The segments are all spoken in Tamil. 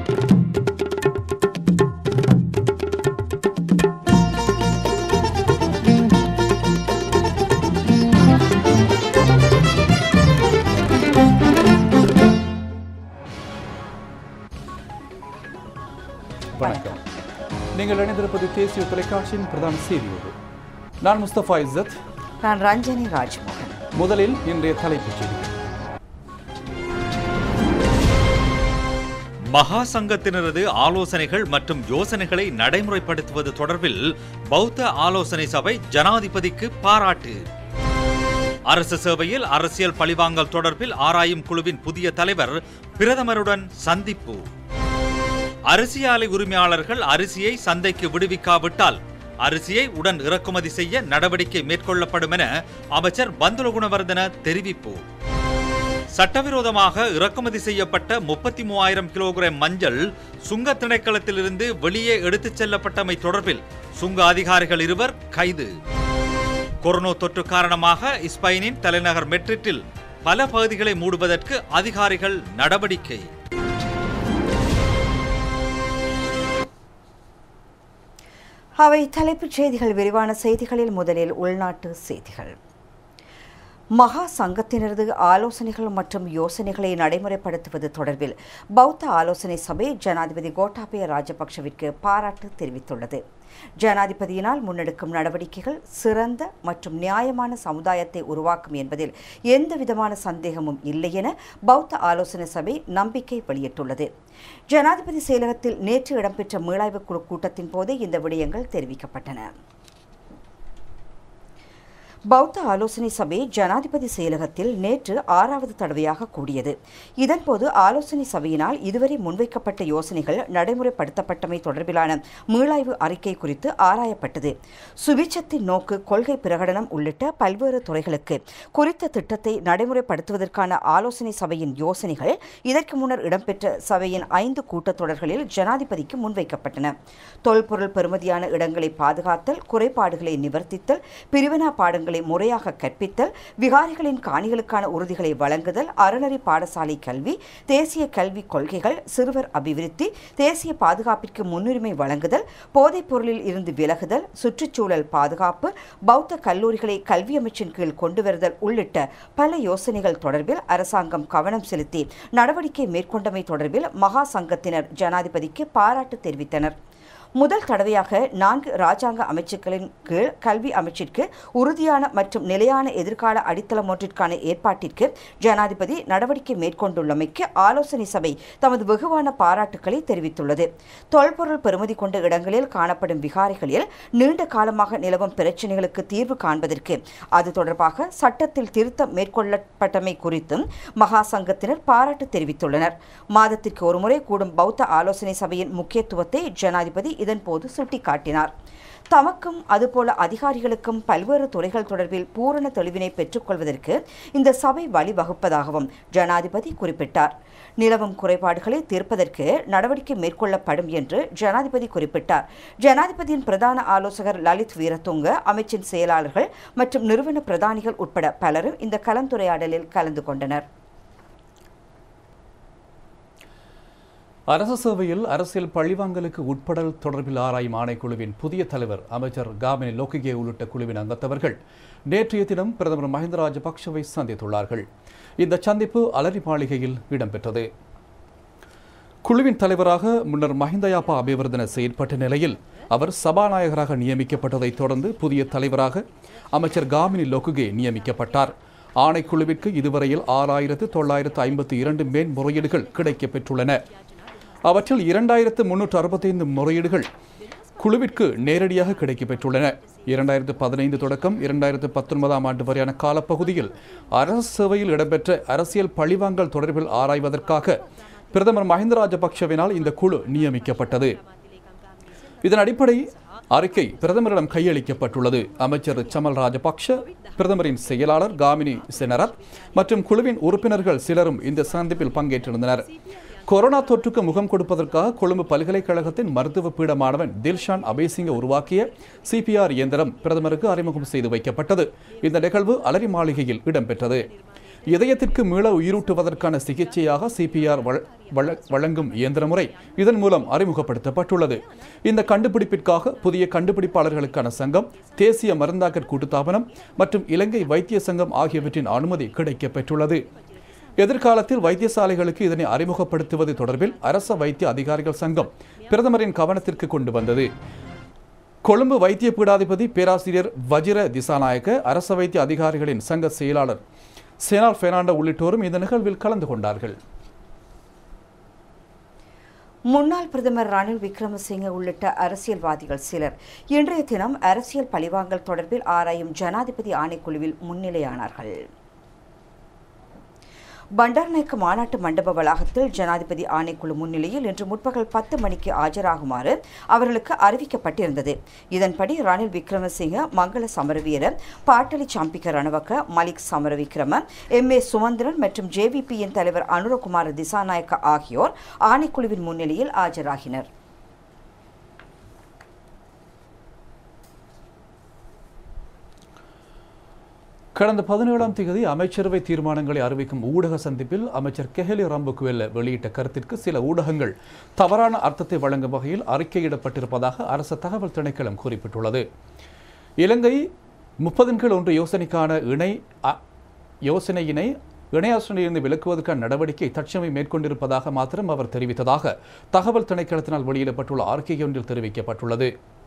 வணக்கம் நீங்கள் இணைந்திருப்பது தேசிய தொலைக்காட்சியின் பிரதான செய்தியோடு நான் முஸ்தபா இஸ்ஸத் நான் ரஞ்சனி ராஜ்மோகன் முதலில் இன்றைய தலைப்புச் செய்திகள் மகா சங்கத்தினரது ஆலோசனைகள் மற்றும் யோசனைகளை நடைமுறைப்படுத்துவது தொடர்பில் பௌத்த ஆலோசனை சபை ஜனாதிபதிக்கு பாராட்டு அரசு சேவையில் அரசியல் பழிவாங்கல் தொடர்பில் ஆராயும் குழுவின் புதிய தலைவர் பிரதமருடன் சந்திப்பு அரிசி ஆலை உரிமையாளர்கள் அரிசியை சந்தைக்கு விடுவிக்காவிட்டால் அரிசியை உடன் இறக்குமதி செய்ய நடவடிக்கை மேற்கொள்ளப்படும் என அமைச்சர் பந்துல குணவர்தன தெரிவிப்பு சட்டவிரோதமாக இறக்குமதி செய்யப்பட்ட முப்பத்தி மூவாயிரம் கிலோகிராம் மஞ்சள் சுங்க திணைக்களத்திலிருந்து வெளியே எடுத்துச் செல்லப்பட்டமை தொடர்பில் சுங்க அதிகாரிகள் இருவர் கைது கொரோனா தொற்று காரணமாக ஸ்பெயினின் தலைநகர் மெட்ரிட்டில் பல பகுதிகளை மூடுவதற்கு அதிகாரிகள் நடவடிக்கை அவை தலைப்புச் செய்திகள் விரிவான செய்திகளில் முதலில் உள்நாட்டு செய்திகள் மகா சங்கத்தினரது ஆலோசனைகள் மற்றும் யோசனைகளை நடைமுறைப்படுத்துவது தொடர்பில் பௌத்த ஆலோசனை சபை ஜனாதிபதி கோட்டாபய ராஜபக்ஷவிற்கு பாராட்டு தெரிவித்துள்ளது ஜனாதிபதியினால் முன்னெடுக்கும் நடவடிக்கைகள் சிறந்த மற்றும் நியாயமான சமுதாயத்தை உருவாக்கும் என்பதில் எந்தவிதமான சந்தேகமும் இல்லை என பௌத்த ஆலோசனை சபை நம்பிக்கை வெளியிட்டுள்ளது ஜனாதிபதி செயலகத்தில் நேற்று இடம்பெற்ற மீளாய்வு குழு கூட்டத்தின் போது இந்த விடயங்கள் தெரிவிக்கப்பட்டன பௌத்த ஆலோசனை சபை ஜனாதிபதி செயலகத்தில் நேற்று ஆறாவது தடவையாக கூடியது இதன்போது ஆலோசனை சபையினால் இதுவரை முன்வைக்கப்பட்ட யோசனைகள் நடைமுறைப்படுத்தப்பட்டமை தொடர்பிலான மீளாய்வு அறிக்கை குறித்து ஆராயப்பட்டது சுபிட்சத்தின் நோக்கு கொள்கை பிரகடனம் உள்ளிட்ட பல்வேறு துறைகளுக்கு குறித்த திட்டத்தை நடைமுறைப்படுத்துவதற்கான ஆலோசனை சபையின் யோசனைகள் இதற்கு முன்னர் இடம்பெற்ற சபையின் ஐந்து கூட்டத்தொடர்களில் ஜனாதிபதிக்கு முன்வைக்கப்பட்டன தொல்பொருள் பெறுமதியான இடங்களை பாதுகாத்தல் குறைபாடுகளை நிவர்த்தித்தல் பிரிவினா பாடங்களை பாடங்களை முறையாக கற்பித்தல் விகாரிகளின் காணிகளுக்கான உறுதிகளை வழங்குதல் அறநெறி பாடசாலை கல்வி தேசிய கல்விக் கொள்கைகள் சிறுவர் அபிவிருத்தி தேசிய பாதுகாப்பிற்கு முன்னுரிமை வழங்குதல் போதைப் பொருளில் இருந்து விலகுதல் சுற்றுச்சூழல் பாதுகாப்பு பௌத்த கல்லூரிகளை கல்வி அமைச்சின் கீழ் கொண்டுவருதல் உள்ளிட்ட பல யோசனைகள் தொடர்பில் அரசாங்கம் கவனம் செலுத்தி நடவடிக்கை மேற்கொண்டமை தொடர்பில் மகா சங்கத்தினர் ஜனாதிபதிக்கு பாராட்டு தெரிவித்தனர் முதல் தடவையாக நான்கு ராஜாங்க அமைச்சுக்களின் கீழ் கல்வி அமைச்சிற்கு உறுதியான மற்றும் நிலையான எதிர்கால அடித்தளம் ஒன்றிற்கான ஏற்பாட்டிற்கு ஜனாதிபதி நடவடிக்கை மேற்கொண்டுள்ளமைக்கு ஆலோசனை சபை தமது வெகுவான பாராட்டுக்களை தெரிவித்துள்ளது தொல்பொருள் பெறுமதி கொண்ட இடங்களில் காணப்படும் விகாரிகளில் நீண்ட காலமாக நிலவும் பிரச்சினைகளுக்கு தீர்வு காண்பதற்கு அது தொடர்பாக சட்டத்தில் திருத்தம் மேற்கொள்ளப்பட்டமை குறித்தும் மகா சங்கத்தினர் பாராட்டு தெரிவித்துள்ளனர் மாதத்திற்கு ஒருமுறை கூடும் பௌத்த ஆலோசனை சபையின் முக்கியத்துவத்தை ஜனாதிபதி இதன்போது சுட்டிக்காட்டினார் தமக்கும் அதுபோல அதிகாரிகளுக்கும் பல்வேறு துறைகள் தொடர்பில் பூரண தெளிவினை பெற்றுக்கொள்வதற்கு இந்த சபை வழிவகுப்பதாகவும் ஜனாதிபதி குறிப்பிட்டார் நிலவும் குறைபாடுகளை தீர்ப்பதற்கு நடவடிக்கை மேற்கொள்ளப்படும் என்று ஜனாதிபதி குறிப்பிட்டார் ஜனாதிபதியின் பிரதான ஆலோசகர் லலித் வீரதுங்க அமைச்சின் செயலாளர்கள் மற்றும் நிறுவன பிரதானிகள் உட்பட பலரும் இந்த கலந்துரையாடலில் கலந்து கொண்டனர் அரசு சேவையில் அரசியல் பழிவாங்கலுக்கு உட்படல் தொடர்பில் ஆராயும் ஆணைக்குழுவின் புதிய தலைவர் அமைச்சர் காமினி லோக்கிகே உள்ளிட்ட குழுவின் அங்கத்தவர்கள் நேற்றைய தினம் பிரதமர் மஹிந்த ராஜபக்ஷவை சந்தித்துள்ளார்கள் இந்த சந்திப்பு அலரி மாளிகையில் இடம்பெற்றது குழுவின் தலைவராக முன்னர் மஹிந்தயாப்பா அபிவர்தன செயற்பட்ட நிலையில் அவர் சபாநாயகராக நியமிக்கப்பட்டதைத் தொடர்ந்து புதிய தலைவராக அமைச்சர் காமினி லோக்குகே நியமிக்கப்பட்டார் ஆணைக்குழுவிற்கு இதுவரையில் ஆறாயிரத்து தொள்ளாயிரத்து ஐம்பத்தி இரண்டு மேன்முறையீடுகள் கிடைக்கப்பெற்றுள்ளன அவற்றில் இரண்டாயிரத்து முன்னூற்று அறுபத்தைந்து முறையீடுகள் குழுவிற்கு நேரடியாக கிடைக்கப்பெற்றுள்ளன இரண்டாயிரத்து பதினைந்து தொடக்கம் இரண்டாயிரத்து பத்தொன்பதாம் ஆண்டு வரையான காலப்பகுதியில் அரசு சேவையில் இடம்பெற்ற அரசியல் பழிவாங்கல் தொடர்பில் ஆராய்வதற்காக பிரதமர் மஹிந்த ராஜபக்ஷவினால் இந்த குழு நியமிக்கப்பட்டது இதன் அடிப்படை அறிக்கை பிரதமரிடம் கையளிக்கப்பட்டுள்ளது அமைச்சர் சமல் ராஜபக்ஷ பிரதமரின் செயலாளர் காமினி செனரத் மற்றும் குழுவின் உறுப்பினர்கள் சிலரும் இந்த சந்திப்பில் பங்கேற்றிருந்தனர் கொரோனா தொற்றுக்கு முகம் கொடுப்பதற்காக கொழும்பு பல்கலைக்கழகத்தின் மருத்துவ பீட மாணவன் தில்ஷான் அபேசிங்க உருவாக்கிய சிபிஆர் இயந்திரம் பிரதமருக்கு அறிமுகம் செய்து வைக்கப்பட்டது இந்த நிகழ்வு அலரி மாளிகையில் இடம்பெற்றது இதயத்திற்கு மீள உயிரூட்டுவதற்கான சிகிச்சையாக சிபிஆர் வழங்கும் இயந்திர முறை இதன் மூலம் அறிமுகப்படுத்தப்பட்டுள்ளது இந்த கண்டுபிடிப்பிற்காக புதிய கண்டுபிடிப்பாளர்களுக்கான சங்கம் தேசிய மருந்தாக்கர் கூட்டுத்தாபனம் மற்றும் இலங்கை வைத்திய சங்கம் ஆகியவற்றின் அனுமதி கிடைக்கப்பெற்றுள்ளது எதிர்காலத்தில் வைத்தியசாலைகளுக்கு இதனை அறிமுகப்படுத்துவது தொடர்பில் அரச வைத்திய அதிகாரிகள் சங்கம் பிரதமரின் கவனத்திற்கு கொண்டு வந்தது கொழும்பு வைத்திய பீடாதிபதி பேராசிரியர் வஜிர திசாநாயக்க அரச வைத்திய அதிகாரிகளின் சங்க செயலாளர் சேனால் பெர்னாண்டோ உள்ளிட்டோரும் இந்த நிகழ்வில் கலந்து கொண்டார்கள் முன்னாள் பிரதமர் ரணில் விக்ரமசிங்க உள்ளிட்ட அரசியல்வாதிகள் சிலர் இன்றைய தினம் அரசியல் பழிவாங்கல் தொடர்பில் ஆராயும் ஜனாதிபதி ஆணைக்குழுவில் முன்னிலையானார்கள் பண்டார்நாயக்க மாநாட்டு மண்டப வளாகத்தில் ஜனாதிபதி ஆணைக்குழு முன்னிலையில் இன்று முற்பகல் பத்து மணிக்கு ஆஜராகுமாறு அவர்களுக்கு அறிவிக்கப்பட்டிருந்தது இதன்படி ரணில் விக்ரமசிங்க மங்கள சமரவீர பாட்டலி சாம்பிக்க ரணவக்க மலிக் சமரவிக்ரம எம் ஏ சுமந்திரன் மற்றும் ஜேவிபியின் தலைவர் அனுரகுமார திசாநாயக்க ஆகியோர் ஆணைக்குழுவின் முன்னிலையில் ஆஜராகினர் கடந்த பதினேழாம் தேதி அமைச்சரவை தீர்மானங்களை அறிவிக்கும் ஊடக சந்திப்பில் அமைச்சர் கெஹலி ரம்புக்குவெல்ல வெளியிட்ட கருத்திற்கு சில ஊடகங்கள் தவறான அர்த்தத்தை வழங்கும் வகையில் அறிக்கையிடப்பட்டிருப்பதாக அரசு தகவல் திணைக்களம் குறிப்பிட்டுள்ளது இலங்கை முப்பதின் கீழ் ஒன்று யோசனைக்கான இணை அ- யோசனையினை இணையாசனையிலிருந்து விலக்குவதற்கான நடவடிக்கை தற்சமயம் மேற்கொண்டிருப்பதாக மாத்திரம் அவர் தெரிவித்ததாக தகவல் திணைக்களத்தினால் வெளியிடப்பட்டுள்ள அறிக்கை ஒன்றில் தெரிவிக்கப்பட்டுள்ளது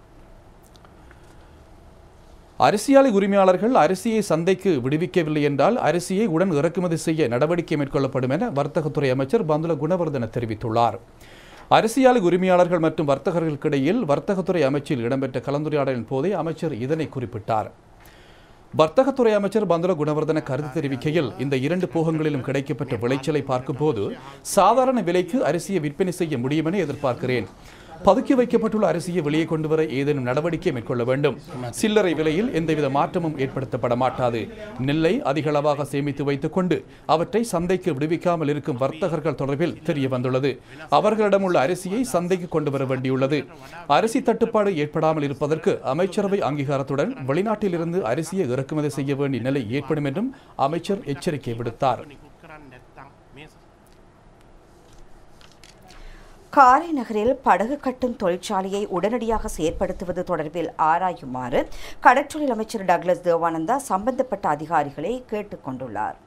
அரிசியாலை உரிமையாளர்கள் அரிசியை சந்தைக்கு விடுவிக்கவில்லை என்றால் அரிசியை உடன் இறக்குமதி செய்ய நடவடிக்கை மேற்கொள்ளப்படும் என வர்த்தகத்துறை அமைச்சர் பந்துல குணவர்தன தெரிவித்துள்ளார் அரிசியாலை உரிமையாளர்கள் மற்றும் வர்த்தகர்களுக்கிடையில் வர்த்தகத்துறை அமைச்சில் இடம்பெற்ற கலந்துரையாடலின் போதே அமைச்சர் இதனை குறிப்பிட்டார் வர்த்தகத்துறை அமைச்சர் பந்துல குணவர்தன கருத்து தெரிவிக்கையில் இந்த இரண்டு போகங்களிலும் கிடைக்கப்பட்ட விளைச்சலை பார்க்கும்போது சாதாரண விலைக்கு அரிசியை விற்பனை செய்ய முடியும் என எதிர்பார்க்கிறேன் பதுக்கி வைக்கப்பட்டுள்ள அரிசியை வெளியே கொண்டு வர ஏதேனும் நடவடிக்கை மேற்கொள்ள வேண்டும் சில்லறை விலையில் எந்தவித மாற்றமும் ஏற்படுத்தப்பட மாட்டாது நெல்லை அதிக அளவாக சேமித்து வைத்துக் கொண்டு அவற்றை சந்தைக்கு விடுவிக்காமல் இருக்கும் வர்த்தகர்கள் தொடர்பில் தெரிய வந்துள்ளது அவர்களிடம் உள்ள அரிசியை சந்தைக்கு கொண்டு வர வேண்டியுள்ளது அரிசி தட்டுப்பாடு ஏற்படாமல் இருப்பதற்கு அமைச்சரவை அங்கீகாரத்துடன் வெளிநாட்டிலிருந்து அரிசியை இறக்குமதி செய்ய வேண்டிய நிலை ஏற்படும் என்றும் அமைச்சர் எச்சரிக்கை விடுத்தார் காரை நகரில் படகு கட்டும் தொழிற்சாலையை உடனடியாக செயற்படுத்துவது தொடர்பில் ஆராயுமாறு கடற்றொழில் அமைச்சர் டக்ளஸ் தேவானந்தா சம்பந்தப்பட்ட அதிகாரிகளை கேட்டுக்கொண்டுள்ளார்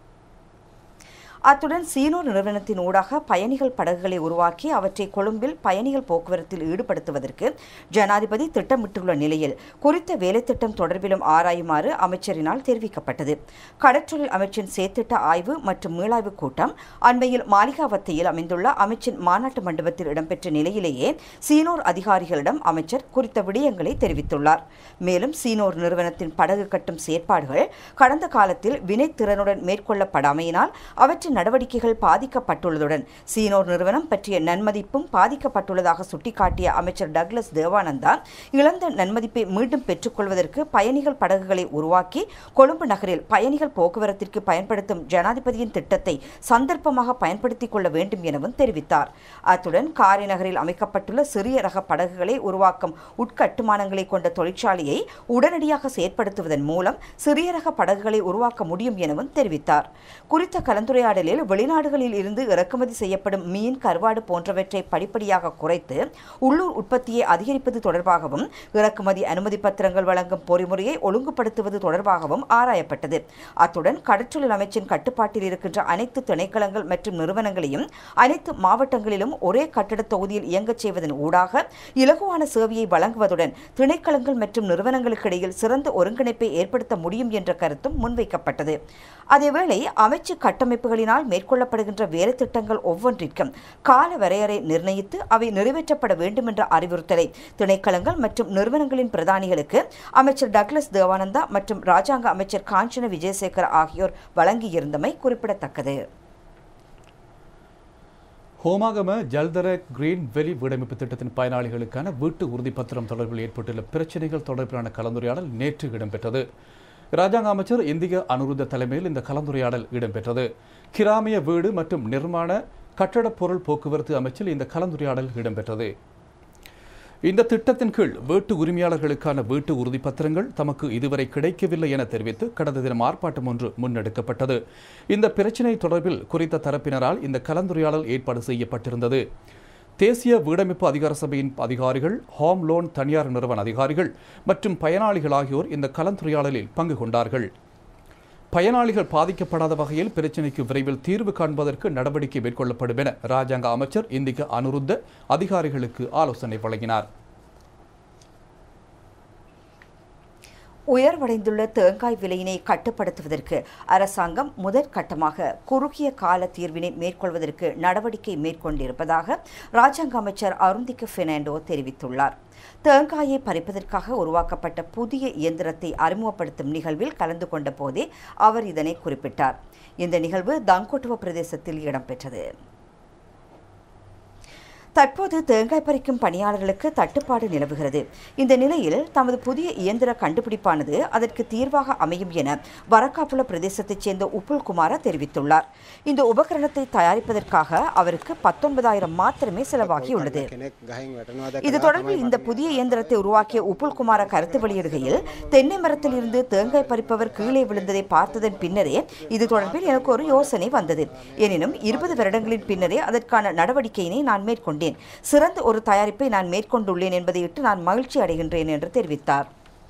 அத்துடன் சீனோர் நிறுவனத்தின் ஊடாக பயணிகள் படகுகளை உருவாக்கி அவற்றை கொழும்பில் பயணிகள் போக்குவரத்தில் ஈடுபடுத்துவதற்கு ஜனாதிபதி திட்டமிட்டுள்ள நிலையில் குறித்த வேலைத்திட்டம் தொடர்பிலும் ஆராயுமாறு அமைச்சரினால் தெரிவிக்கப்பட்டது கடற்றொழில் அமைச்சின் செயற்திட்ட ஆய்வு மற்றும் மீளாய்வு கூட்டம் அண்மையில் மாளிகாவத்தையில் அமைந்துள்ள அமைச்சின் மாநாட்டு மண்டபத்தில் இடம்பெற்ற நிலையிலேயே சீனோர் அதிகாரிகளிடம் அமைச்சர் குறித்த விடயங்களை தெரிவித்துள்ளார் மேலும் சீனோர் நிறுவனத்தின் படகு கட்டும் செயற்பாடுகள் கடந்த காலத்தில் வினைத்திறனுடன் மேற்கொள்ளப்படாமையினால் அவற்றின் நடவடிக்கைகள் பாதிக்கப்பட்டுள்ளதுடன் சீனோர் நிறுவனம் பற்றிய நன்மதிப்பும் பாதிக்கப்பட்டுள்ளதாக சுட்டிக்காட்டிய அமைச்சர் டக்ளஸ் தேவானந்தா இழந்த நன்மதிப்பை மீண்டும் பெற்றுக்கொள்வதற்கு பயணிகள் படகுகளை உருவாக்கி கொழும்பு நகரில் பயணிகள் போக்குவரத்திற்கு பயன்படுத்தும் ஜனாதிபதியின் திட்டத்தை சந்தர்ப்பமாக பயன்படுத்திக் கொள்ள வேண்டும் எனவும் தெரிவித்தார் அத்துடன் காரை நகரில் அமைக்கப்பட்டுள்ள சிறிய ரக படகுகளை உருவாக்கும் உட்கட்டுமானங்களை கொண்ட தொழிற்சாலையை உடனடியாக செயற்படுத்துவதன் மூலம் சிறிய ரக படகுகளை உருவாக்க முடியும் எனவும் தெரிவித்தார் குறித்த கலந்துரையாடலில் வெளிநாடுகளில் இருந்து இறக்குமதி செய்யப்படும் மீன் கருவாடு போன்றவற்றை படிப்படியாக குறைத்து உள்ளூர் உற்பத்தியை அதிகரிப்பது தொடர்பாகவும் இறக்குமதி அனுமதி பத்திரங்கள் வழங்கும் பொறிமுறையை ஒழுங்குபடுத்துவது தொடர்பாகவும் ஆராயப்பட்டது அத்துடன் கடற்றொழில் அமைச்சின் கட்டுப்பாட்டில் இருக்கின்ற அனைத்து திணைக்களங்கள் மற்றும் நிறுவனங்களையும் அனைத்து மாவட்டங்களிலும் ஒரே கட்டடத் தொகுதியில் இயங்கச் செய்வதன் ஊடாக இலகுவான சேவையை வழங்குவதுடன் திணைக்களங்கள் மற்றும் நிறுவனங்களுக்கிடையில் சிறந்த ஒருங்கிணைப்பை ஏற்படுத்த முடியும் என்ற கருத்தும் முன்வைக்கப்பட்டது அதேவேளை அமைச்சு கட்டமைப்புகளினால் மேற்கொள்ளப்படுகின்ற வேலை திட்டங்கள் ஒவ்வொன்றிற்கும் கால வரையறை நிர்ணயித்து அவை நிறைவேற்றப்பட வேண்டும் என்ற அறிவுறுத்தலை திணைக்களங்கள் மற்றும் நிறுவனங்களின் பிரதானிகளுக்கு அமைச்சர் டக்ளஸ் தேவானந்தா மற்றும் ராஜாங்க அமைச்சர் காஞ்சன விஜயசேகர் ஆகியோர் வழங்கியிருந்தமை குறிப்பிடத்தக்கது ஹோமாகம ஜல்தர கிரீன் வெளி வீடமைப்பு திட்டத்தின் பயனாளிகளுக்கான வீட்டு உறுதிப்பத்திரம் தொடர்பில் ஏற்பட்டுள்ள பிரச்சினைகள் தொடர்பிலான கலந்துரையாடல் நேற்று இடம்பெற்றது ராஜாங்க அமைச்சர் இந்திய அனுருத்த தலைமையில் இந்த கலந்துரையாடல் இடம்பெற்றது கிராமிய வீடு மற்றும் நிர்மாண கட்டடப் பொருள் போக்குவரத்து அமைச்சில் இந்த கலந்துரையாடல் இடம்பெற்றது இந்த திட்டத்தின் கீழ் வீட்டு உரிமையாளர்களுக்கான வீட்டு உறுதிப்பத்திரங்கள் தமக்கு இதுவரை கிடைக்கவில்லை என தெரிவித்து கடந்த தினம் ஆர்ப்பாட்டம் ஒன்று முன்னெடுக்கப்பட்டது இந்த பிரச்சினை தொடர்பில் குறித்த தரப்பினரால் இந்த கலந்துரையாடல் ஏற்பாடு செய்யப்பட்டிருந்தது தேசிய வீடமைப்பு அதிகார சபையின் அதிகாரிகள் ஹோம் லோன் தனியார் நிறுவன அதிகாரிகள் மற்றும் பயனாளிகள் ஆகியோர் இந்த கலந்துரையாடலில் பங்கு கொண்டார்கள் பயனாளிகள் பாதிக்கப்படாத வகையில் பிரச்சினைக்கு விரைவில் தீர்வு காண்பதற்கு நடவடிக்கை மேற்கொள்ளப்படும் என ராஜாங்க அமைச்சர் இந்திக அனுருத்த அதிகாரிகளுக்கு ஆலோசனை வழங்கினார் உயர்வடைந்துள்ள தேங்காய் விலையினை கட்டுப்படுத்துவதற்கு அரசாங்கம் முதற்கட்டமாக குறுகிய கால தீர்வினை மேற்கொள்வதற்கு நடவடிக்கை மேற்கொண்டிருப்பதாக ராஜாங்க அமைச்சர் அருந்திக்க பெர்னாண்டோ தெரிவித்துள்ளார் தேங்காயை பறிப்பதற்காக உருவாக்கப்பட்ட புதிய இயந்திரத்தை அறிமுகப்படுத்தும் நிகழ்வில் கலந்து கொண்ட போதே அவர் இதனை குறிப்பிட்டார் இந்த நிகழ்வு தங்கோட்டுவ பிரதேசத்தில் இடம்பெற்றது தற்போது தேங்காய் பறிக்கும் பணியாளர்களுக்கு தட்டுப்பாடு நிலவுகிறது இந்த நிலையில் தமது புதிய இயந்திர கண்டுபிடிப்பானது அதற்கு தீர்வாக அமையும் என வரக்காப்புல பிரதேசத்தைச் சேர்ந்த உப்புல் குமார தெரிவித்துள்ளார் இந்த உபகரணத்தை தயாரிப்பதற்காக அவருக்கு பத்தொன்பதாயிரம் மாத்திரமே செலவாகியுள்ளது இது தொடர்பில் இந்த புதிய இயந்திரத்தை உருவாக்கிய உப்புல் குமார கருத்து வெளியிடுகையில் தென்னை மரத்தில் இருந்து தேங்காய் பறிப்பவர் கீழே விழுந்ததை பார்த்ததன் பின்னரே இது தொடர்பில் எனக்கு ஒரு யோசனை வந்தது எனினும் இருபது வருடங்களின் பின்னரே அதற்கான நடவடிக்கையினை நான் மேற்கொண்டேன் சிறந்த ஒரு தயாரிப்பை நான் மேற்கொண்டுள்ளேன் என்பதையிட்டு நான் மகிழ்ச்சி அடைகின்றேன் என்று தெரிவித்தார்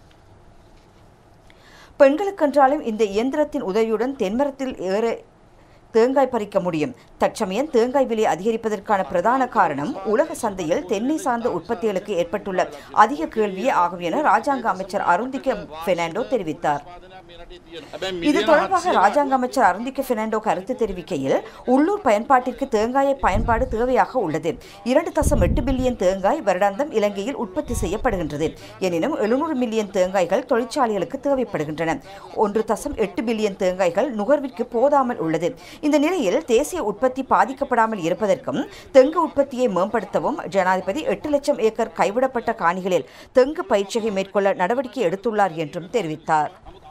பெண்களுக்கென்றாலும் இந்த இயந்திரத்தின் உதவியுடன் தென்மரத்தில் ஏற தேங்காய் பறிக்க முடியும் தற்சமயம் தேங்காய் விலை அதிகரிப்பதற்கான பிரதான காரணம் உலக சந்தையில் தென்னை சார்ந்த உற்பத்திகளுக்கு ஏற்பட்டுள்ள அதிக கேள்வியே ஆகும் என ராஜாங்க அமைச்சர் அருந்திக்க பெர்னாண்டோ தெரிவித்தார் இது தொடர்பாக ராஜாங்க அமைச்சர் அருந்திக்க பெர்னாண்டோ கருத்து தெரிவிக்கையில் உள்ளூர் பயன்பாட்டிற்கு தேங்காயை பயன்பாடு தேவையாக உள்ளது இரண்டு தசம் எட்டு பில்லியன் தேங்காய் வருடாந்தம் இலங்கையில் உற்பத்தி செய்யப்படுகின்றது எனினும் எழுநூறு மில்லியன் தேங்காய்கள் தொழிற்சாலைகளுக்கு தேவைப்படுகின்றன ஒன்று தசம் எட்டு பில்லியன் தேங்காய்கள் நுகர்விற்கு போதாமல் உள்ளது இந்த நிலையில் தேசிய உற்பத்தி பாதிக்கப்படாமல் இருப்பதற்கும் தெங்கு உற்பத்தியை மேம்படுத்தவும் ஜனாதிபதி எட்டு லட்சம் ஏக்கர் கைவிடப்பட்ட காணிகளில் தெங்கு பயிற்சியை மேற்கொள்ள நடவடிக்கை எடுத்துள்ளார் என்றும் தெரிவித்தார்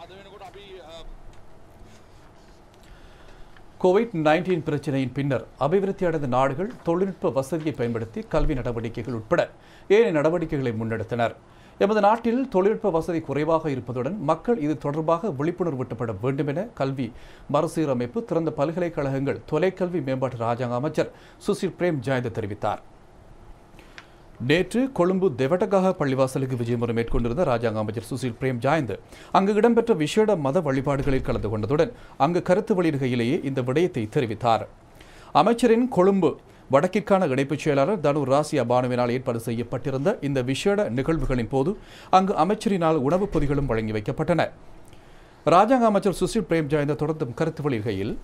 கோவிட் நைன்டீன் பிரச்சினையின் பின்னர் அபிவிருத்தி அடைந்த நாடுகள் தொழில்நுட்ப வசதியை பயன்படுத்தி கல்வி நடவடிக்கைகள் உட்பட ஏனைய நடவடிக்கைகளை முன்னெடுத்தனர் எமது நாட்டில் தொழில்நுட்ப வசதி குறைவாக இருப்பதுடன் மக்கள் இது தொடர்பாக விழிப்புணர்வூட்டப்பட வேண்டும் என கல்வி மறுசீரமைப்பு திறந்த பல்கலைக்கழகங்கள் தொலைக்கல்வி மேம்பாட்டு ராஜாங்க அமைச்சர் சுசில் பிரேம் ஜாயந்த் தெரிவித்தார் நேற்று கொழும்பு தெவட்டகாக பள்ளிவாசலுக்கு விஜயமுறை மேற்கொண்டிருந்த ராஜாங்க அமைச்சர் சுசில் பிரேம் ஜாயந்த் அங்கு இடம்பெற்ற விசேட மத வழிபாடுகளில் கலந்து கொண்டதுடன் அங்கு கருத்து வெளியிடுகையிலேயே இந்த விடயத்தை தெரிவித்தார் அமைச்சரின் கொழும்பு வடக்கிற்கான இணைப்புச் செயலாளர் தனு ராசி அபானுவினால் ஏற்பாடு செய்யப்பட்டிருந்த இந்த விசேட நிகழ்வுகளின் போது அங்கு அமைச்சரினால் உணவுப் பொதிகளும் வழங்கி வைக்கப்பட்டன ராஜாங்க அமைச்சர் சுசில் பிரேம் ஜாயந்த தொடர்ந்தும் கருத்து வெளியிடுகையில்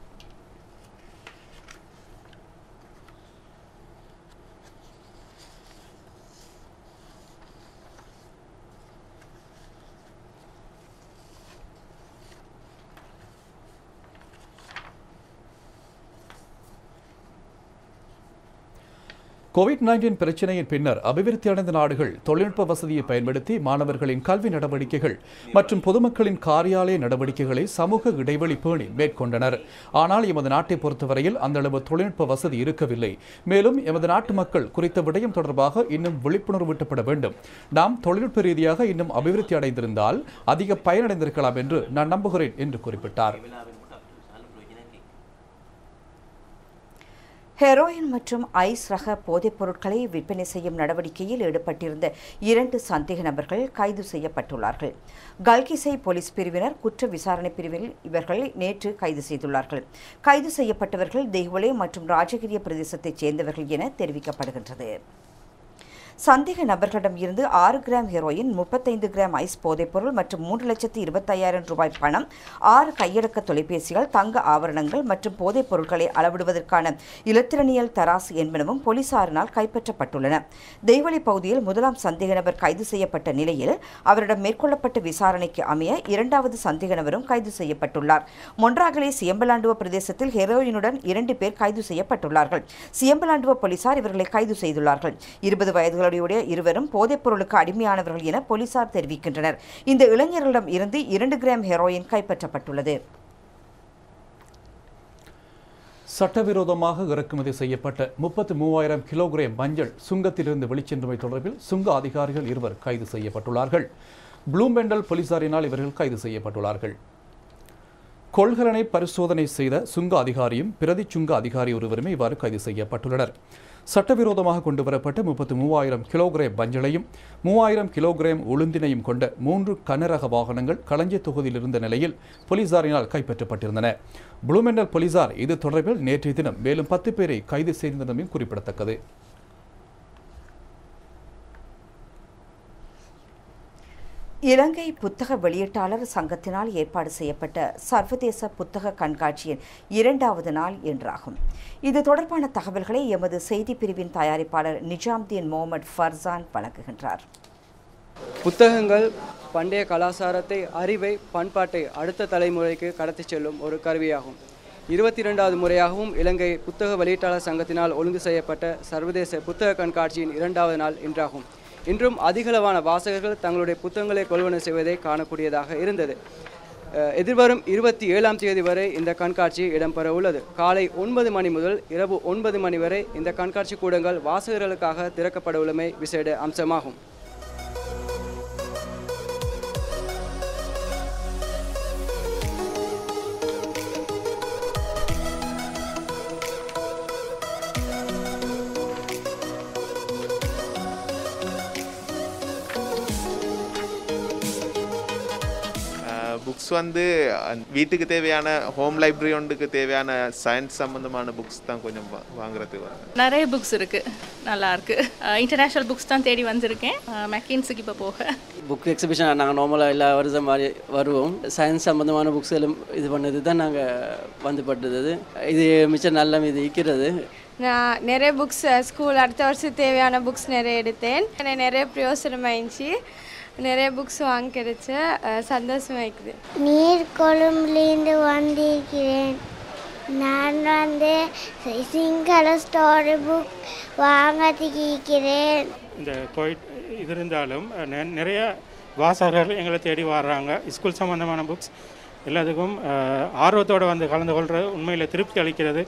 கோவிட் நைன்டீன் பிரச்சினையின் பின்னர் அபிவிருத்தி அடைந்த நாடுகள் தொழில்நுட்ப வசதியை பயன்படுத்தி மாணவர்களின் கல்வி நடவடிக்கைகள் மற்றும் பொதுமக்களின் காரியாலய நடவடிக்கைகளை சமூக இடைவெளி பேணி மேற்கொண்டனர் ஆனால் எமது நாட்டை பொறுத்தவரையில் அந்த அளவு தொழில்நுட்ப வசதி இருக்கவில்லை மேலும் எமது நாட்டு மக்கள் குறித்த விடயம் தொடர்பாக இன்னும் விழிப்புணர்வூட்டப்பட வேண்டும் நாம் தொழில்நுட்ப ரீதியாக இன்னும் அபிவிருத்தி அடைந்திருந்தால் அதிக பயனடைந்திருக்கலாம் என்று நான் நம்புகிறேன் என்று குறிப்பிட்டார் ஹெரோயின் மற்றும் ஐஸ் ரக போதைப் பொருட்களை விற்பனை செய்யும் நடவடிக்கையில் ஈடுபட்டிருந்த இரண்டு சந்தேக நபர்கள் கைது செய்யப்பட்டுள்ளார்கள் கல்கிசை போலீஸ் பிரிவினர் குற்ற விசாரணை பிரிவில் இவர்களை நேற்று கைது செய்துள்ளார்கள் கைது செய்யப்பட்டவர்கள் தெய்வலே மற்றும் ராஜகிரிய பிரதேசத்தைச் சேர்ந்தவர்கள் என தெரிவிக்கப்படுகின்றது சந்தேக நபர்களிடம் இருந்து ஆறு கிராம் ஹெரோயின் முப்பத்தைந்து கிராம் ஐஸ் போதைப்பொருள் மற்றும் மூன்று லட்சத்து இருபத்தையாயிரம் ரூபாய் பணம் ஆறு கையடக்க தொலைபேசிகள் தங்க ஆபரணங்கள் மற்றும் போதைப் பொருட்களை அளவிடுவதற்கான இலத்திரனியல் தராசு என்பனவும் போலீசாரினால் கைப்பற்றப்பட்டுள்ளன தெய்வளி பகுதியில் முதலாம் சந்தேக நபர் கைது செய்யப்பட்ட நிலையில் அவரிடம் மேற்கொள்ளப்பட்ட விசாரணைக்கு அமைய இரண்டாவது சந்தேக நபரும் கைது செய்யப்பட்டுள்ளார் மொன்றாகலே சியம்பலாண்டுவ பிரதேசத்தில் ஹெரோயினுடன் இரண்டு பேர் கைது செய்யப்பட்டுள்ளார்கள் சியம்பலாண்டுவ போலீசார் இவர்களை கைது செய்துள்ளார்கள் இருபது வயதுகளுடைய இருவரும் போதைப் பொருளுக்கு அடிமையானவர்கள் என போலீசார் தெரிவிக்கின்றனர் இந்த இளைஞர்களிடம் இருந்து இரண்டு கிராம் ஹெரோயின் கைப்பற்றப்பட்டுள்ளது சட்டவிரோதமாக இறக்குமதி செய்யப்பட்ட முப்பத்து மூவாயிரம் கிலோகிராம் மஞ்சள் சுங்கத்திலிருந்து வெளிச்சென்றமை தொடர்பில் சுங்க அதிகாரிகள் இருவர் கைது செய்யப்பட்டுள்ளார்கள் ப்ளூமெண்டல் போலீசாரினால் இவர்கள் கைது செய்யப்பட்டுள்ளார்கள் கொள்கலனை பரிசோதனை செய்த சுங்க அதிகாரியும் பிரதி சுங்க அதிகாரி ஒருவருமே இவ்வாறு கைது செய்யப்பட்டுள்ளனர் சட்டவிரோதமாக கொண்டு வரப்பட்ட முப்பத்து மூவாயிரம் கிலோகிராம் மஞ்சளையும் மூவாயிரம் கிலோகிராம் உளுந்தினையும் கொண்ட மூன்று கனரக வாகனங்கள் களஞ்சிய தொகுதியில் இருந்த நிலையில் போலீசாரினால் கைப்பற்றப்பட்டிருந்தன ப்ளூமெண்டல் போலீசார் இது தொடர்பில் நேற்றைய தினம் மேலும் பத்து பேரை கைது செய்திருந்ததும் குறிப்பிடத்தக்கது இலங்கை புத்தக வெளியீட்டாளர் சங்கத்தினால் ஏற்பாடு செய்யப்பட்ட சர்வதேச புத்தக கண்காட்சியின் இரண்டாவது நாள் என்றாகும் இது தொடர்பான தகவல்களை எமது செய்தி பிரிவின் தயாரிப்பாளர் நிஜாம்தீன் முகமது ஃபர்சான் வழங்குகின்றார் புத்தகங்கள் பண்டைய கலாச்சாரத்தை அறிவை பண்பாட்டை அடுத்த தலைமுறைக்கு கடத்திச் செல்லும் ஒரு கருவியாகும் இருபத்தி இரண்டாவது முறையாகவும் இலங்கை புத்தக வெளியீட்டாளர் சங்கத்தினால் ஒழுங்கு செய்யப்பட்ட சர்வதேச புத்தக கண்காட்சியின் இரண்டாவது நாள் இன்றாகும் இன்றும் அதிகளவான வாசகர்கள் தங்களுடைய புத்தகங்களை கொள்வனவு செய்வதை காணக்கூடியதாக இருந்தது அஹ், எதிர்வரும் இருபத்தி ஏழாம் தேதி வரை இந்த கண்காட்சி இடம்பெற உள்ளது காலை ஒன்பது மணி முதல் இரவு ஒன்பது மணி வரை இந்த கண்காட்சி கூடங்கள் வாசகர்களுக்காக திறக்கப்பட உள்ளமை விசேட அம்சமாகும் புக்ஸ் வந்து அஹ், வீட்டுக்கு தேவையான ஹோம் லைப்ரரி ஒன்றுக்கு தேவையான சயின்ஸ் சம்மந்தமான புக்ஸ் தான் கொஞ்சம் வா- வாங்குறதுக்கு வரேன் நிறைய புக்ஸ் இருக்குது நல்லா இருக்கு இன்டர்நேஷ்னல் புக்ஸ் தான் தேடி வந்திருக்கேன் மெக்கின்ஸுக்கு இப்போ போக புக் எக்ஸிபிஷன் நாங்கள் நார்மலாக எல்லா வருஷம் மாதிரி வருவோம் சயின்ஸ் சம்மந்தமான புக்ஸ் எல்லாம் இது பண்ணது தான் நாங்கள் வந்து பட்டது இது மிச்சம் நல்ல இது இருக்கிறது நான் நிறைய புக்ஸ் ஸ்கூல் அடுத்த வருஷம் தேவையான புக்ஸ் நிறைய எடுத்தேன் எனக்கு நிறைய பிரயோசனமாக இருந்துச்சு நிறைய புக்ஸ் வாங்க கிடைச்ச அஹ், சந்தோஷமா இருக்குது நீர் கொழும்புலேருந்து வந்திருக்கிறேன் நான் வந்து சிங்கள ஸ்டோரி புக் வாங்கறதுக்கு இருக்கிறேன் இந்த கோவிட் இது இருந்தாலும் நெ- நிறைய வாசகர்கள் எங்களை தேடி வர்றாங்க ஸ்கூல் சம்மந்தமான புக்ஸ் எல்லாத்துக்கும் அஹ், ஆர்வத்தோடு வந்து கலந்து கொள்வது உண்மையில் திருப்தி அளிக்கிறது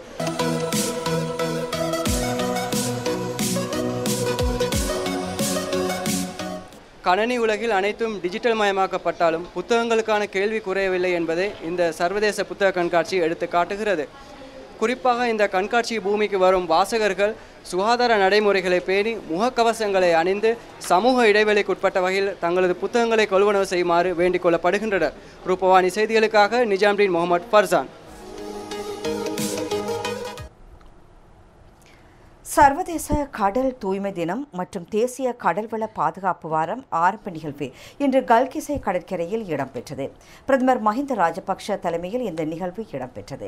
கணனி உலகில் அனைத்தும் டிஜிட்டல் மயமாக்கப்பட்டாலும் புத்தகங்களுக்கான கேள்வி குறையவில்லை என்பதை இந்த சர்வதேச புத்தக கண்காட்சி எடுத்து காட்டுகிறது குறிப்பாக இந்த கண்காட்சி பூமிக்கு வரும் வாசகர்கள் சுகாதார நடைமுறைகளை பேணி முகக்கவசங்களை அணிந்து சமூக இடைவெளிக்குட்பட்ட வகையில் தங்களது புத்தகங்களை கொள்வனவு செய்யுமாறு வேண்டிக் கொள்ளப்படுகின்றனர் ரூபவாணி செய்திகளுக்காக நிஜாம்தீன் முகமது ஃபர்சான் சர்வதேச கடல் தூய்மை தினம் மற்றும் தேசிய கடல்வள பாதுகாப்பு வாரம் ஆரம்ப நிகழ்வு இன்று கல்கிசை கடற்கரையில் இடம்பெற்றது பிரதமர் மஹிந்த ராஜபக்ஷ தலைமையில் இந்த நிகழ்வு இடம்பெற்றது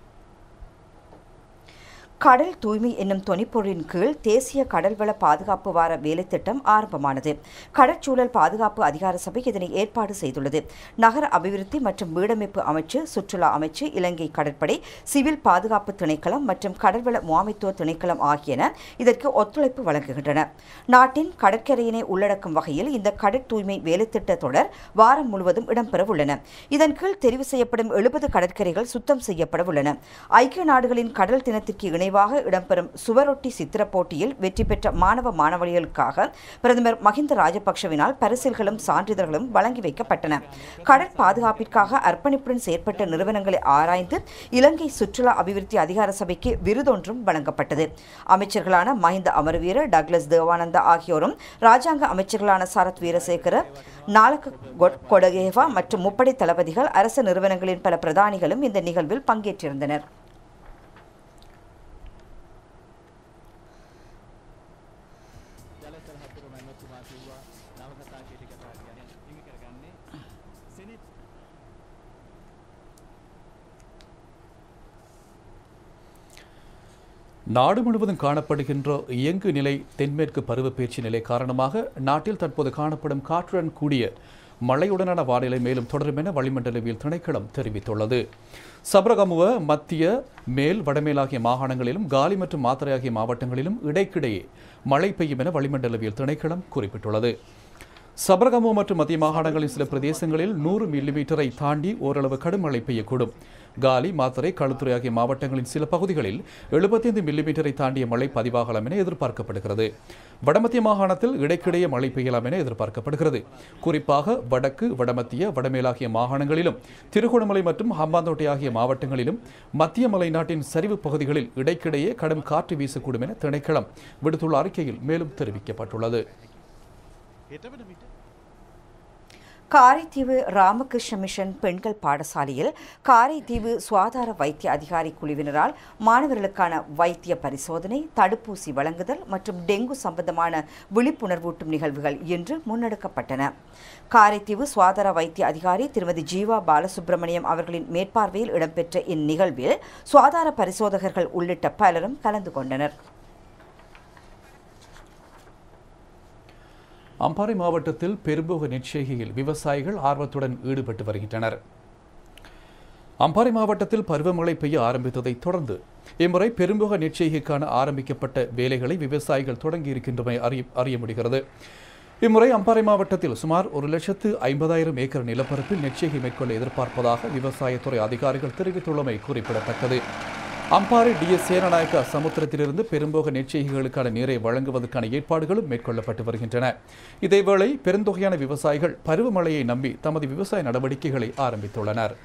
கடல் தூய்மை என்னும் தொனிப்பொருளின் கீழ் தேசிய கடல்வள பாதுகாப்பு வார வேலைத்திட்டம் ஆரம்பமானது கடற்சூழல் பாதுகாப்பு அதிகார சபை இதனை ஏற்பாடு செய்துள்ளது நகர அபிவிருத்தி மற்றும் வீடமைப்பு அமைச்சு சுற்றுலா அமைச்சு இலங்கை கடற்படை சிவில் பாதுகாப்பு திணைக்களம் மற்றும் கடல்வள முகாமைத்துவ திணைக்களம் ஆகியன இதற்கு ஒத்துழைப்பு வழங்குகின்றன நாட்டின் கடற்கரையினை உள்ளடக்கும் வகையில் இந்த கடற் தூய்மை வேலைத்திட்ட தொடர் வாரம் முழுவதும் இடம்பெறவுள்ளன இதன் கீழ் தெரிவு செய்யப்படும் எழுபது கடற்கரைகள் சுத்தம் செய்யப்பட உள்ளன ஐக்கிய நாடுகளின் கடல் தினத்திற்கு இணைவாக இடம்பெறும் சுவரொட்டி சித்திர போட்டியில் வெற்றி பெற்ற மாணவ மாணவர்களுக்காக பிரதமர் மஹிந்த ராஜபக்ஷவினால் பரிசில்களும் சான்றிதழ்களும் வழங்கி வைக்கப்பட்டன கடற் பாதுகாப்பிற்காக அர்ப்பணிப்புடன் செயற்பட்ட நிறுவனங்களை ஆராய்ந்து இலங்கை சுற்றுலா அபிவிருத்தி அதிகார சபைக்கு விருதொன்றும் வழங்கப்பட்டது அமைச்சர்களான மஹிந்த அமரவீர டக்ளஸ் தேவானந்தா ஆகியோரும் ராஜாங்க அமைச்சர்களான சரத் வீரசேகர நாலக கொ- கொடகேவா மற்றும் முப்படை தளபதிகள் அரசு நிறுவனங்களின் பல பிரதானிகளும் இந்த நிகழ்வில் பங்கேற்றிருந்தனர் நாடு முழுவதும் காணப்படுகின்ற இயங்கு நிலை தென்மேற்கு பருவப்பேச்சு நிலை காரணமாக நாட்டில் தற்போது காணப்படும் காற்றுடன் கூடிய மழையுடனான வானிலை மேலும் தொடரும் என வளிமண்டலவியல் திணைக்களம் தெரிவித்துள்ளது சபரகமுவ மத்திய மேல் வடமேல் ஆகிய மாகாணங்களிலும் காலி மற்றும் மாத்தறை ஆகிய மாவட்டங்களிலும் இடைக்கிடையே மழை பெய்யும் என வளிமண்டலவியல் திணைக்களம் குறிப்பிட்டுள்ளது சபரகமு மற்றும் மத்திய மாகாணங்களின் சில பிரதேசங்களில் நூறு மில்லிமீட்டரை தாண்டி ஓரளவு கடும் மழை பெய்யக்கூடும் காலி மாத்தறை களுத்துறை ஆகிய மாவட்டங்களின் சில பகுதிகளில் எழுபத்தைந்து மில்லிமீட்டரை தாண்டிய மழை பதிவாகலாம் என எதிர்பார்க்கப்படுகிறது வடமத்திய மாகாணத்தில் இடைக்கிடையே மழை பெய்யலாம் என எதிர்பார்க்கப்படுகிறது குறிப்பாக வடக்கு வடமத்திய வடமேலாகிய மாகாணங்களிலும் திருகோணமலை மற்றும் ஹம்பாந்தோட்டை ஆகிய மாவட்டங்களிலும் மத்திய மலைநாட்டின் சரிவு பகுதிகளில் இடைக்கிடையே கடும் காற்று வீசக்கூடும் என திணைக்களம் விடுத்துள்ள அறிக்கையில் மேலும் தெரிவிக்கப்பட்டுள்ளது காரைதீவு ராமகிருஷ்ண மிஷன் பெண்கள் பாடசாலையில் காரைதீவு சுகாதார வைத்திய அதிகாரி குழுவினரால் மாணவர்களுக்கான வைத்திய பரிசோதனை தடுப்பூசி வழங்குதல் மற்றும் டெங்கு சம்பந்தமான விழிப்புணர்வூட்டும் நிகழ்வுகள் இன்று முன்னெடுக்கப்பட்டன காரைதீவு சுகாதார வைத்திய அதிகாரி திருமதி ஜீவா பாலசுப்ரமணியம் அவர்களின் மேற்பார்வையில் இடம்பெற்ற இந்நிகழ்வில் சுகாதார பரிசோதகர்கள் உள்ளிட்ட பலரும் கலந்து கொண்டனர் அம்பாறை மாவட்டத்தில் பெரும்போக நெற்செய்கையில் விவசாயிகள் ஆர்வத்துடன் ஈடுபட்டு வருகின்றனர் அம்பாறை மாவட்டத்தில் பருவமழை பெய்ய ஆரம்பித்ததை தொடர்ந்து இம்முறை பெரும்போக நெற்செய்கைக்கான ஆரம்பிக்கப்பட்ட வேலைகளை விவசாயிகள் தொடங்கி இருக்கின்றமை அறிய அறிய முடிகிறது இம்முறை அம்பாறை மாவட்டத்தில் சுமார் ஒரு லட்சத்து ஐம்பதாயிரம் ஏக்கர் நிலப்பரப்பில் நெற்செய்கை மேற்கொள்ள எதிர்பார்ப்பதாக விவசாயத்துறை அதிகாரிகள் தெரிவித்துள்ளமை குறிப்பிடத்தக்கது அம்பாறை டிஎஸ் சேனநாயக்கா சமுத்திரத்திலிருந்து பெரும்போக நெற்செய்கைகளுக்கான நீரை வழங்குவதற்கான ஏற்பாடுகளும் மேற்கொள்ளப்பட்டு வருகின்றன இதேவேளை பெருந்தொகையான விவசாயிகள் பருவமழையை நம்பி தமது விவசாய நடவடிக்கைகளை ஆரம்பித்துள்ளனர்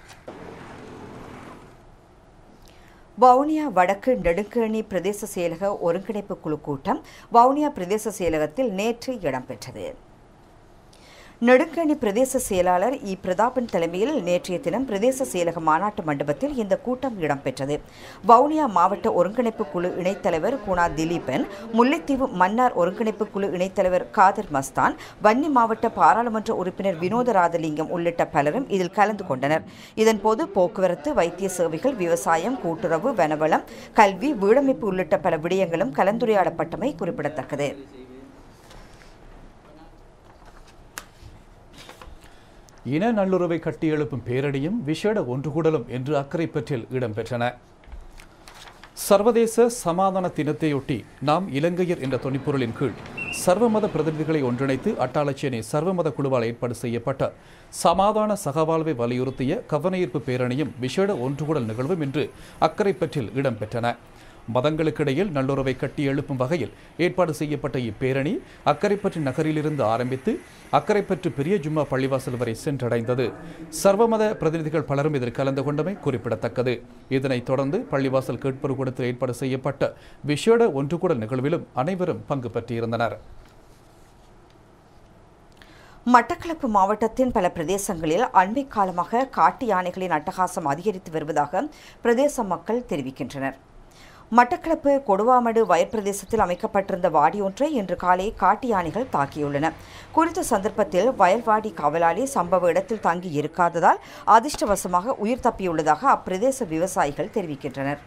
வவுனியா வடக்கு நெடுங்கேணி பிரதேச செயலக ஒருங்கிணைப்பு குழு கூட்டம் வவுனியா பிரதேச செயலகத்தில் நேற்று இடம்பெற்றது நெடுங்கணி பிரதேச செயலாளர் இ பிரதாபன் தலைமையில் நேற்றைய தினம் பிரதேச செயலக மாநாட்டு மண்டபத்தில் இந்த கூட்டம் இடம்பெற்றது வவுனியா மாவட்ட ஒருங்கிணைப்பு குழு இணைத்தலைவர் குணா திலீபன் முல்லைத்தீவு மன்னார் ஒருங்கிணைப்பு குழு இணைத்தலைவர் காதர் மஸ்தான் வன்னி மாவட்ட பாராளுமன்ற உறுப்பினர் வினோத ராதலிங்கம் உள்ளிட்ட பலரும் இதில் கலந்து கொண்டனர் இதன்போது போக்குவரத்து வைத்திய சேவைகள் விவசாயம் கூட்டுறவு வனவளம் கல்வி வீடமைப்பு உள்ளிட்ட பல விடயங்களும் கலந்துரையாடப்பட்டமை குறிப்பிடத்தக்கது இன நல்லுறவை கட்டியெழுப்பும் பேரணியும் விசேட ஒன்றுகூடலும் என்று அக்கரைப்பற்றில் இடம்பெற்றன சர்வதேச சமாதான தினத்தையொட்டி நாம் இலங்கையர் என்ற தொனிப்பொருளின் கீழ் சர்வமத பிரதிநிதிகளை ஒன்றிணைத்து அட்டாளச்சேனை சர்வமத குழுவால் ஏற்பாடு செய்யப்பட்ட சமாதான சகவாழ்வை வலியுறுத்திய கவனஈர்ப்பு பேரணியும் விசேட ஒன்றுகூடல் நிகழ்வும் இன்று அக்கரைப்பற்றில் இடம்பெற்றன மதங்களுக்கிடையில் நல்லுறவை கட்டி எழுப்பும் வகையில் ஏற்பாடு செய்யப்பட்ட இப்பேரணி அக்கரைப்பற்று நகரிலிருந்து ஆரம்பித்து அக்கரைப்பற்று பெரிய ஜும்மா பள்ளிவாசல் வரை சென்றடைந்தது சர்வமத பிரதிநிதிகள் பலரும் இதில் கலந்து கொண்டமை குறிப்பிடத்தக்கது இதனைத் தொடர்ந்து பள்ளிவாசல் கேட்பொரு கூடத்தில் ஏற்பாடு செய்யப்பட்ட விசேட ஒன்றுகூடல் நிகழ்விலும் அனைவரும் பங்கு பற்றியிருந்தனர் மட்டக்களப்பு மாவட்டத்தின் பல பிரதேசங்களில் அண்மை காலமாக காட்டு யானைகளின் அட்டகாசம் அதிகரித்து வருவதாக பிரதேச மக்கள் தெரிவிக்கின்றனர் மட்டக்களப்பு கொடுவாமடு வயற்பிரதேசத்தில் அமைக்கப்பட்டிருந்த வாடி ஒன்றை இன்று காலை காட்டு யானைகள் தாக்கியுள்ளன குறித்த சந்தர்ப்பத்தில் வயல்வாடி காவலாளி சம்பவ இடத்தில் தங்கி இருக்காததால் அதிர்ஷ்டவசமாக உயிர் தப்பியுள்ளதாக அப்பிரதேச விவசாயிகள் தெரிவிக்கின்றனர்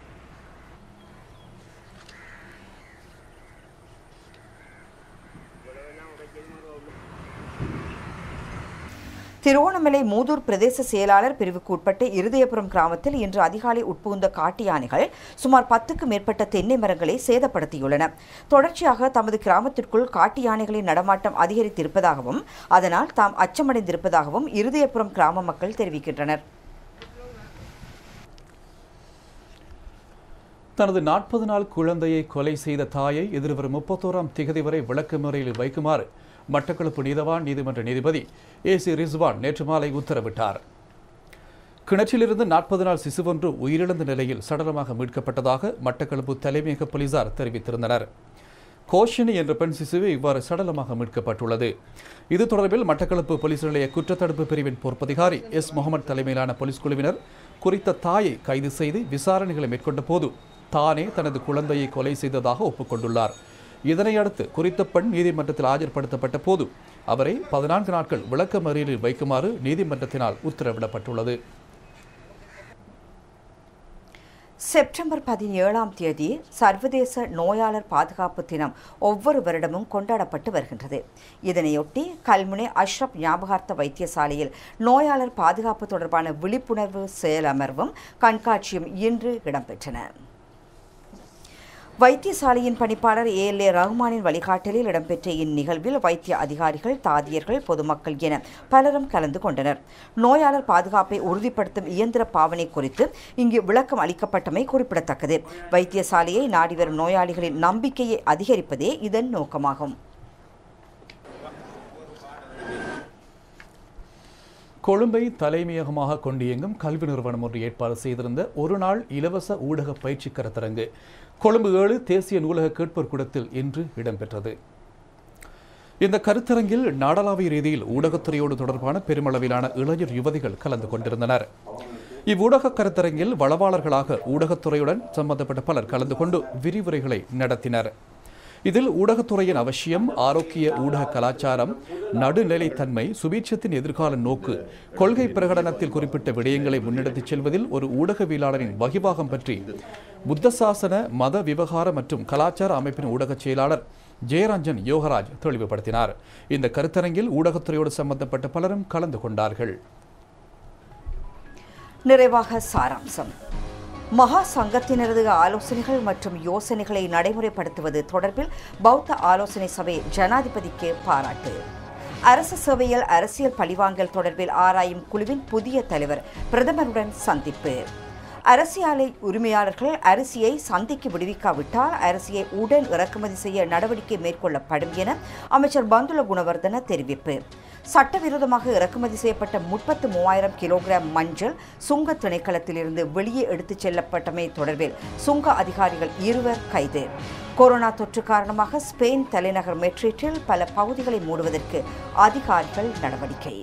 திருவோணமலை மூதூர் பிரதேச செயலாளர் பிரிவுக்கு உட்பட்ட இருதயபுரம் கிராமத்தில் இன்று அதிகாலை உட்புகுந்த காட்டு யானைகள் சுமார் பத்துக்கு மேற்பட்ட தென்னை மரங்களை சேதப்படுத்தியுள்ளன தொடர்ச்சியாக தமது கிராமத்திற்குள் காட்டு யானைகளின் நடமாட்டம் அதிகரித்திருப்பதாகவும் அதனால் தாம் அச்சமடைந்திருப்பதாகவும் இருதயபுரம் கிராம மக்கள் தெரிவிக்கின்றனர் தனது நாற்பது நாள் குழந்தையை கொலை செய்த தாயை எதிர்வரும் முப்பத்தோராம் திகதி வரை விளக்கமறையில் வைக்குமாறு மட்டக்களப்பு நீதவான் நீதிமன்ற நீதிபதி ஏ சி ரிஸ்வான் நேற்று மாலை உத்தரவிட்டார் கிணற்றிலிருந்து நாற்பது நாள் சிசுவொன்று உயிரிழந்த நிலையில் சடலமாக மீட்கப்பட்டதாக மட்டக்களப்பு தலைமையக போலீசார் தெரிவித்திருந்தனர் கோஷினி என்ற பெண் சிசுவே இவ்வாறு சடலமாக மீட்கப்பட்டுள்ளது இது தொடர்பில் மட்டக்களப்பு போலீஸ் நிலைய குற்றத்தடுப்பு பிரிவின் பொறுப்பதிகாரி எஸ் முகமது தலைமையிலான போலீஸ் குழுவினர் குறித்த தாயை கைது செய்து விசாரணைகளை மேற்கொண்ட போது தானே தனது குழந்தையை கொலை செய்ததாக ஒப்புக்கொண்டுள்ளார் இதனையடுத்து குறித்த பெண் நீதிமன்றத்தில் ஆஜர்படுத்தப்பட்ட போது அவரை பதினான்கு நாட்கள் விளக்க மறியலில் வைக்குமாறு நீதிமன்றத்தினால் உத்தரவிடப்பட்டுள்ளது செப்டம்பர் பதினேழாம் தேதி சர்வதேச நோயாளர் பாதுகாப்பு தினம் ஒவ்வொரு வருடமும் கொண்டாடப்பட்டு வருகின்றது இதனையொட்டி கல்முனை அஷ்ரப் ஞாபகார்த்த வைத்தியசாலையில் நோயாளர் பாதுகாப்பு தொடர்பான விழிப்புணர்வு செயலமர்வும் கண்காட்சியும் இன்று இடம்பெற்றன வைத்தியசாலையின் பணிப்பாளர் ஏ எல் ஏ ரஹ்மானின் வழிகாட்டலில் இடம்பெற்ற இந்நிகழ்வில் வைத்திய அதிகாரிகள் தாதியர்கள் பொதுமக்கள் என பலரும் கலந்து கொண்டனர் நோயாளர் பாதுகாப்பை உறுதிப்படுத்தும் இயந்திர பாவனை குறித்து இங்கு விளக்கம் அளிக்கப்பட்டமை குறிப்பிடத்தக்கது வைத்தியசாலையை நாடி வரும் நோயாளிகளின் நம்பிக்கையை அதிகரிப்பதே இதன் நோக்கமாகும் கொழும்பை தலைமையகமாக கொண்டு இயங்கும் கல்வி நிறுவனம் ஒன்று ஏற்பாடு செய்திருந்த ஒரு நாள் இலவச ஊடக பயிற்சி கருத்தரங்கு கொழும்பு ஏழு தேசிய நூலக கேட்போர் கூடத்தில் இன்று இடம்பெற்றது இந்த கருத்தரங்கில் நாடளாவிய ரீதியில் ஊடகத்துறையோடு தொடர்பான பெருமளவிலான இளைஞர் யுவதிகள் கலந்து கொண்டிருந்தனர் இவ்வூடக கருத்தரங்கில் வளவாளர்களாக ஊடகத்துறையுடன் சம்பந்தப்பட்ட பலர் கலந்து கொண்டு விரிவுரைகளை நடத்தினர் இதில் ஊடகத்துறையின் அவசியம் ஆரோக்கிய ஊடக கலாச்சாரம் நடுநிலைத்தன்மை சுபீட்சத்தின் எதிர்கால நோக்கு கொள்கை பிரகடனத்தில் குறிப்பிட்ட விடயங்களை முன்னெடுத்துச் செல்வதில் ஒரு ஊடகவியலாளரின் வகிவாகம் பற்றி புத்தசாசன மத விவகார மற்றும் கலாச்சார அமைப்பின் ஊடகச் செயலாளர் ஜெயரஞ்சன் யோகராஜ் தெளிவுபடுத்தினார் இந்த கருத்தரங்கில் ஊடகத்துறையோடு சம்பந்தப்பட்ட பலரும் கலந்து கொண்டார்கள் நிறைவாக சாராம்சம் மகா சங்கத்தினரது ஆலோசனைகள் மற்றும் யோசனைகளை நடைமுறைப்படுத்துவது தொடர்பில் பௌத்த ஆலோசனை சபை ஜனாதிபதிக்கு பாராட்டு அரசு சேவையில் அரசியல் பழிவாங்கல் தொடர்பில் ஆராயும் குழுவின் புதிய தலைவர் பிரதமருடன் சந்திப்பு அரசியலை உரிமையாளர்கள் அரிசியை சந்தைக்கு விடுவிக்காவிட்டால் அரிசியை உடன் இறக்குமதி செய்ய நடவடிக்கை மேற்கொள்ளப்படும் என அமைச்சர் பந்துல குணவர்தன தெரிவிப்பு சட்டவிரோதமாக இறக்குமதி செய்யப்பட்ட முப்பத்து மூவாயிரம் கிலோகிராம் மஞ்சள் சுங்க திணைக்களத்திலிருந்து வெளியே எடுத்துச் செல்லப்பட்டமை தொடர்பில் சுங்க அதிகாரிகள் இருவர் கைது கொரோனா தொற்று காரணமாக ஸ்பெயின் தலைநகர் மெட்ரிட்டில் பல பகுதிகளை மூடுவதற்கு அதிகாரிகள் நடவடிக்கை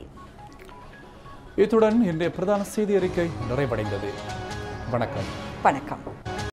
இத்துடன் இன்றைய பிரதான செய்தி அறிக்கை நிறைவடைந்தது வணக்கம் வணக்கம்